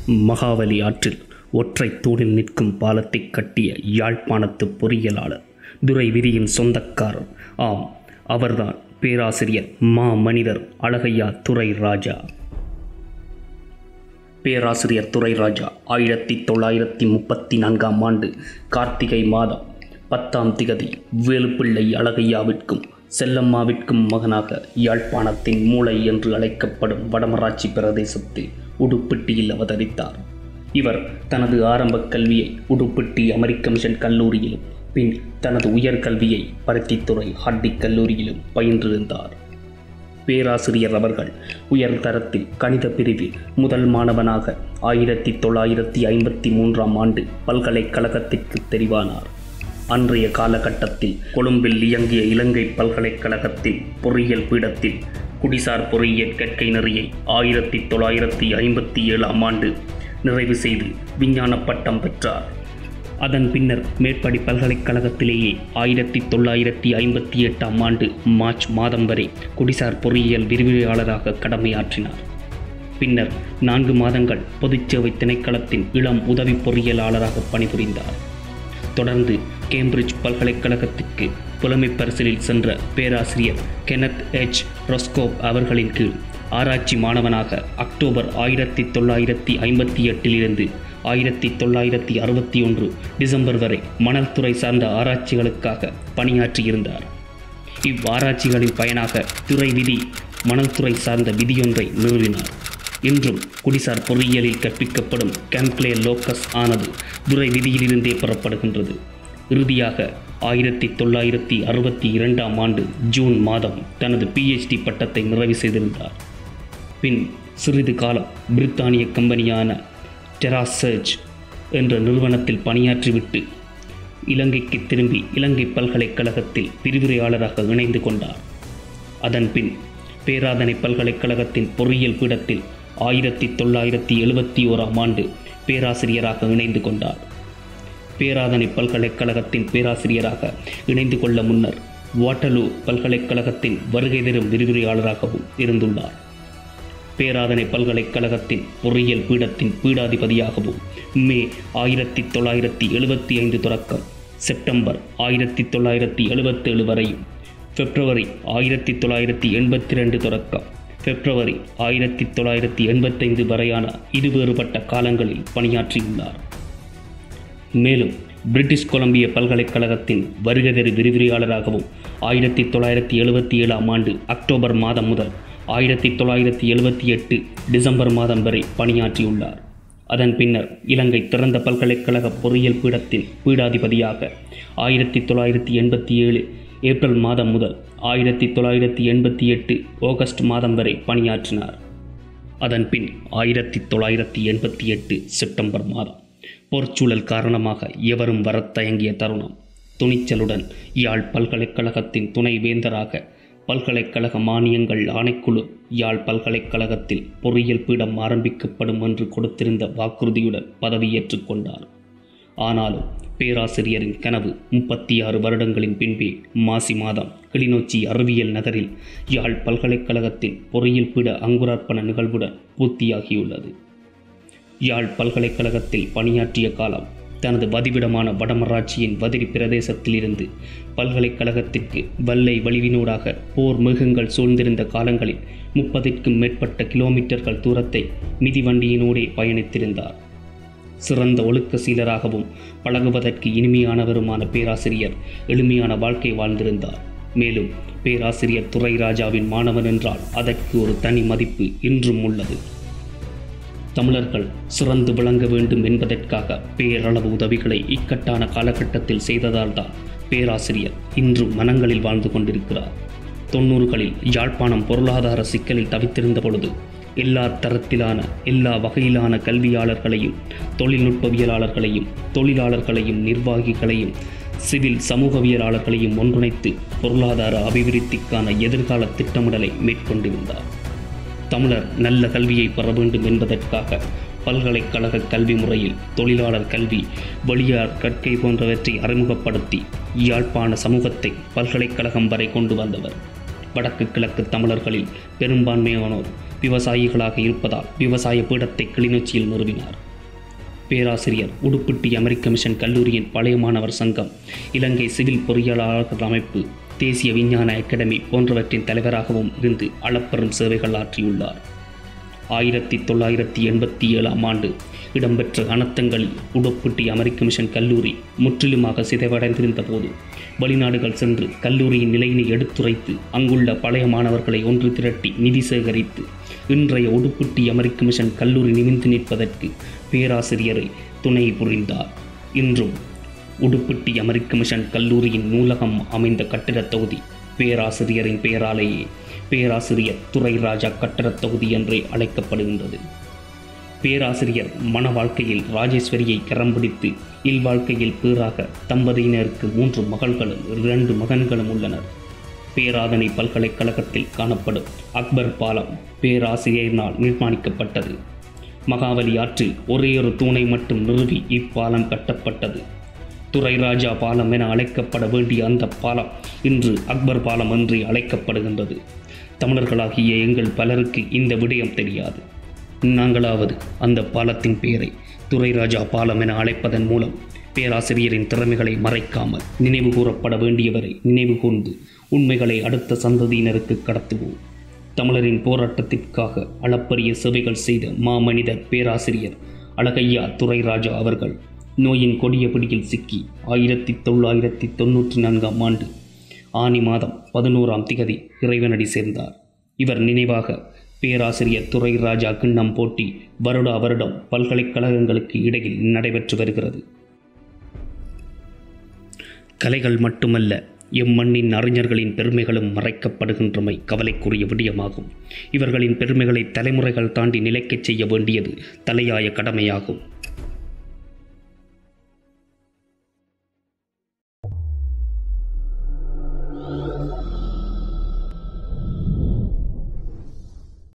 மகாவலி ஆற்றில் ஒற்றை தூணில் நிற்கும் பாலத்தை கட்டிய யாழ்ப்பாணத்து பொறியியலாளர் துரை விதியின் சொந்தக்காரர் ஆம் அவர்தான் பேராசிரியர் மா மனிதர் அழகையா துரை ராஜா பேராசிரியர் துரை ராஜா ஆயிரத்தி தொள்ளாயிரத்தி முப்பத்தி நான்காம் ஆண்டு கார்த்திகை மாதம் பத்தாம் திகதி வேலுப்பிள்ளை அழகையாவிற்கும் செல்லம்மாவிற்கும் மகனாக யாழ்ப்பாணத்தின் மூளை என்று அழைக்கப்படும் வடமராட்சி பிரதேசத்தில் உடுப்பிட்டியில் அவதரித்தார் இவர் தனது ஆரம்பக் கல்வியை உடுப்பிட்டி அமெரிக்க மிஷன் கல்லூரியிலும் பின் தனது உயர்கல்வியை பருத்தித்துறை ஹார்டிக் கல்லூரியிலும் பயின்றிருந்தார் பேராசிரியர் அவர்கள் உயர் தரத்தில் கணித பிரிவில் முதல் மாணவனாக ஆயிரத்தி தொள்ளாயிரத்தி ஐம்பத்தி மூன்றாம் ஆண்டு பல்கலைக்கழகத்திற்கு தெரிவானார் அன்றைய காலகட்டத்தில் கொழும்பில் இயங்கிய இலங்கை பல்கலைக்கழகத்தின் பொறியியல் பீடத்தில் குடிசார் பொறியியல் கற்கை நெறியை ஆயிரத்தி தொள்ளாயிரத்தி ஐம்பத்தி ஏழாம் ஆண்டு நிறைவு செய்து விஞ்ஞான பட்டம் பெற்றார் அதன் பின்னர் மேற்படி பல்கலைக்கழகத்திலேயே ஆயிரத்தி தொள்ளாயிரத்தி ஐம்பத்தி எட்டாம் ஆண்டு மார்ச் மாதம் வரை குடிசார் பொறியியல் விரிவுரையாளராக கடமையாற்றினார் பின்னர் நான்கு மாதங்கள் பொதுச்சேவை திணைக்களத்தின் இளம் உதவி பொறியியலாளராக பணிபுரிந்தார் தொடர்ந்து கேம்பிரிட்ஜ் பல்கலைக்கழகத்திற்கு புலமை பரிசலில் சென்ற பேராசிரியர் கெனத் எச் ரொஸ்கோப் அவர்களின் கீழ் ஆராய்ச்சி மாணவனாக அக்டோபர் ஆயிரத்தி தொள்ளாயிரத்தி ஐம்பத்தி எட்டிலிருந்து ஆயிரத்தி தொள்ளாயிரத்தி அறுபத்தி ஒன்று டிசம்பர் வரை மணல் துறை சார்ந்த ஆராய்ச்சிகளுக்காக பணியாற்றியிருந்தார் இவ்வாராய்ச்சிகளின் பயனாக துறை விதி மணல் துறை சார்ந்த விதியொன்றை நிறுவினார் இன்றும் குடிசார் பொறியியலில் கற்பிக்கப்படும் கேம்ப்ளே லோக்கஸ் ஆனது துறை விதியிலிருந்தே பெறப்படுகின்றது இறுதியாக ஆயிரத்தி தொள்ளாயிரத்தி அறுபத்தி இரண்டாம் ஆண்டு ஜூன் மாதம் தனது பிஹெச்டி பட்டத்தை நிறைவு செய்திருந்தார் பின் சிறிது காலம் பிரித்தானிய கம்பெனியான டெராசர்ச் என்ற நிறுவனத்தில் பணியாற்றிவிட்டு இலங்கைக்கு திரும்பி இலங்கை பல்கலைக்கழகத்தில் விரிவுரையாளராக இணைந்து கொண்டார் அதன் பின் பேராதனை பல்கலைக்கழகத்தின் பொறியியல் பீடத்தில் ஆயிரத்தி தொள்ளாயிரத்தி எழுபத்தி ஓராம் ஆண்டு பேராசிரியராக இணைந்து கொண்டார் பேராதனை பல்கலைக்கழகத்தின் பேராசிரியராக இணைந்து கொள்ள முன்னர் வாட்டலூ பல்கலைக்கழகத்தின் வருகை தரும் விரிவுரையாளராகவும் இருந்துள்ளார் பேராதனை பல்கலைக்கழகத்தின் பொறியியல் பீடத்தின் பீடாதிபதியாகவும் மே ஆயிரத்தி தொள்ளாயிரத்தி எழுபத்தி ஐந்து தொடக்கம் செப்டம்பர் ஆயிரத்தி தொள்ளாயிரத்தி எழுபத்தேழு வரையும் பிப்ரவரி ஆயிரத்தி தொள்ளாயிரத்தி எண்பத்தி ரெண்டு தொடக்கம் பிப்ரவரி ஆயிரத்தி தொள்ளாயிரத்தி எண்பத்தைந்து வரையான இருவேறுபட்ட காலங்களில் பணியாற்றியுள்ளார் மேலும் பிரிட்டிஷ் கொலம்பிய பல்கலைக்கழகத்தின் வருகதெரு விரிவுரையாளராகவும் ஆயிரத்தி தொள்ளாயிரத்தி எழுபத்தி ஏழாம் ஆண்டு அக்டோபர் மாதம் முதல் ஆயிரத்தி தொள்ளாயிரத்தி எழுபத்தி எட்டு டிசம்பர் மாதம் வரை பணியாற்றியுள்ளார் அதன் பின்னர் இலங்கை திறந்த பல்கலைக்கழக பொறியியல் பீடத்தின் பீடாதிபதியாக ஆயிரத்தி தொள்ளாயிரத்தி எண்பத்தி ஏழு ஏப்ரல் மாதம் முதல் ஆயிரத்தி தொள்ளாயிரத்தி எண்பத்தி எட்டு ஆகஸ்ட் மாதம் வரை பணியாற்றினார் அதன் பின் ஆயிரத்தி தொள்ளாயிரத்தி எண்பத்தி எட்டு செப்டம்பர் மாதம் போர்ச்சூழல் காரணமாக எவரும் வரத் தயங்கிய தருணம் துணிச்சலுடன் யாழ் பல்கலைக்கழகத்தின் துணை வேந்தராக பல்கலைக்கழக மானியங்கள் ஆணைக்குழு யாழ் பல்கலைக்கழகத்தில் பொறியியல் பீடம் ஆரம்பிக்கப்படும் என்று கொடுத்திருந்த வாக்குறுதியுடன் பதவியேற்றுக் கொண்டார் ஆனாலும் பேராசிரியரின் கனவு முப்பத்தி ஆறு வருடங்களின் பின்பே மாசி மாதம் கிளிநொச்சி அறிவியல் நகரில் யாழ் பல்கலைக்கழகத்தின் பொறியியல் பீட அங்குரார்ப்பண நிகழ்வுடன் பூர்த்தியாகியுள்ளது யாழ் பல்கலைக்கழகத்தில் பணியாற்றிய காலம் தனது வதிவிடமான வடமராட்சியின் வதிரி பிரதேசத்திலிருந்து பல்கலைக்கழகத்திற்கு வல்லை வழிவினூடாக போர் மிருகங்கள் சூழ்ந்திருந்த காலங்களில் முப்பதிற்கும் மேற்பட்ட கிலோமீட்டர்கள் தூரத்தை மிதிவண்டியினூடே பயணித்திருந்தார் சிறந்த ஒழுக்க சீலராகவும் பழகுவதற்கு இனிமையானவருமான பேராசிரியர் எளிமையான வாழ்க்கை வாழ்ந்திருந்தார் மேலும் பேராசிரியர் துரை ராஜாவின் மாணவன் என்றால் அதற்கு ஒரு தனி மதிப்பு இன்றும் உள்ளது தமிழர்கள் சிறந்து விளங்க வேண்டும் என்பதற்காக பேரளவு உதவிகளை இக்கட்டான காலகட்டத்தில் செய்ததால்தான் பேராசிரியர் இன்று மனங்களில் வாழ்ந்து கொண்டிருக்கிறார் தொண்ணூறுகளில் யாழ்ப்பாணம் பொருளாதார சிக்கலில் தவித்திருந்த பொழுது எல்லா தரத்திலான எல்லா வகையிலான கல்வியாளர்களையும் தொழில்நுட்பவியலாளர்களையும் தொழிலாளர்களையும் நிர்வாகிகளையும் சிவில் சமூகவியலாளர்களையும் ஒன்றிணைத்து பொருளாதார அபிவிருத்திக்கான எதிர்கால திட்டமிடலை மேற்கொண்டிருந்தார் தமிழர் நல்ல கல்வியை பெற வேண்டும் என்பதற்காக பல்கலைக்கழக கல்வி முறையில் தொழிலாளர் கல்வி வெளியார் கற்கை போன்றவற்றை அறிமுகப்படுத்தி யாழ்ப்பாண சமூகத்தை பல்கலைக்கழகம் வரை கொண்டு வந்தவர் வடக்கு கிழக்கு தமிழர்களில் பெரும்பான்மையானோர் விவசாயிகளாக இருப்பதால் விவசாய பீடத்தை கிளிநொச்சியில் நிறுவினார் பேராசிரியர் உடுப்பிட்டி அமெரிக்க மிஷன் கல்லூரியின் பழைய மாணவர் சங்கம் இலங்கை சிவில் பொறியியலாளர்கள் அமைப்பு தேசிய விஞ்ஞான அகாடமி போன்றவற்றின் தலைவராகவும் இருந்து அளப்பெரும் சேவைகள் ஆற்றியுள்ளார் ஆயிரத்தி தொள்ளாயிரத்தி எண்பத்தி ஏழாம் ஆண்டு இடம்பெற்ற அனர்த்தங்களில் உடுப்பிட்டி அமெரிக்க மிஷன் கல்லூரி முற்றிலுமாக சிதைவடைந்திருந்த போது வெளிநாடுகள் சென்று கல்லூரியின் நிலையினை எடுத்துரைத்து அங்குள்ள பழைய மாணவர்களை ஒன்று திரட்டி நிதி சேகரித்து இன்றைய உடுப்பிட்டி அமெரிக்க மிஷன் கல்லூரி நிமிர்ந்து நிற்பதற்கு பேராசிரியரை துணை புரிந்தார் இன்றும் உடுப்பிட்டி அமெரிக்க மிஷன் கல்லூரியின் நூலகம் அமைந்த கட்டிடத் தொகுதி பேராசிரியரின் பெயராலேயே பேராசிரியர் துரை ராஜா கட்டடத் தொகுதி என்றே அழைக்கப்படுகின்றது பேராசிரியர் மன வாழ்க்கையில் ராஜேஸ்வரியை கரம் பிடித்து இல்வாழ்க்கையில் பேராக தம்பதியினருக்கு மூன்று மகள்களும் இரண்டு மகன்களும் உள்ளனர் பேராதனை பல்கலைக்கழகத்தில் காணப்படும் அக்பர் பாலம் பேராசிரியரினால் நிர்மாணிக்கப்பட்டது மகாவலி ஆற்றில் ஒரே ஒரு தூணை மட்டும் நிறுவி இப்பாலம் கட்டப்பட்டது துரைராஜா பாலம் என அழைக்கப்பட வேண்டிய அந்த பாலம் இன்று அக்பர் பாலம் என்று அழைக்கப்படுகின்றது தமிழர்களாகிய எங்கள் பலருக்கு இந்த விடயம் தெரியாது நாங்களாவது அந்த பாலத்தின் பெயரை துரைராஜா பாலம் என அழைப்பதன் மூலம் பேராசிரியரின் திறமைகளை மறைக்காமல் நினைவு கூறப்பட வேண்டியவரை நினைவு கூர்ந்து உண்மைகளை அடுத்த சந்ததியினருக்கு கடத்துவோம் தமிழரின் போராட்டத்திற்காக அளப்பரிய சேவைகள் செய்த மாமனிதர் பேராசிரியர் அழகையா துரைராஜா அவர்கள் நோயின் கொடிய பிடியில் சிக்கி ஆயிரத்தி தொள்ளாயிரத்தி தொன்னூற்றி நான்காம் ஆண்டு ஆனி மாதம் பதினோராம் திகதி இறைவனடி சேர்ந்தார் இவர் நினைவாக பேராசிரியர் துரை ராஜா கிண்ணம் போட்டி வருடா வருடம் பல்கலைக்கழகங்களுக்கு இடையில் நடைபெற்று வருகிறது கலைகள் மட்டுமல்ல எம் மண்ணின் அறிஞர்களின் பெருமைகளும் மறைக்கப்படுகின்றமை கவலைக்குரிய விடயமாகும் இவர்களின் பெருமைகளை தலைமுறைகள் தாண்டி நிலைக்கச் செய்ய வேண்டியது தலையாய கடமையாகும்